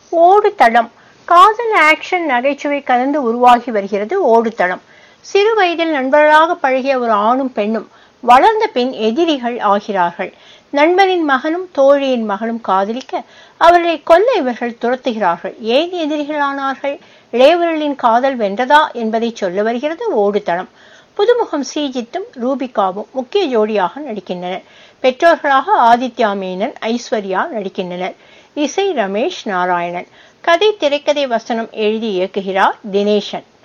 ஓடு தளம் காதல் ஆக்ஷன் நகைச்சுவை கலந்து உருவாகி வருகிறது ஓடு தளம் சிறு வயதில் நண்பர்களாக பழகிய ஒரு ஆணும் பெண்ணும் வளர்ந்த பின் எதிரிகள் ஆகிறார்கள் நண்பனின் மகனும் தோழியின் மகளும் காதலிக்க அவர்களை கொல்ல இவர்கள் துரத்துகிறார்கள் ஏன் எதிரிகளானார்கள் இளையவர்களின் காதல் வென்றதா என்பதை சொல்ல வருகிறது ஓடு தளம் புதுமுகம் சீஜித்தும் ரூபிகாவும் முக்கிய ஜோடியாக நடிக்கின்றனர் பெற்றோர்களாக ஆதித்யா மேனன் ஐஸ்வர்யா நடிக்கின்றனர் இசை ரமேஷ் நாராயணன் கதை திரைக்கதை வசனம் எழுதி இயக்குகிறார் தினேசன்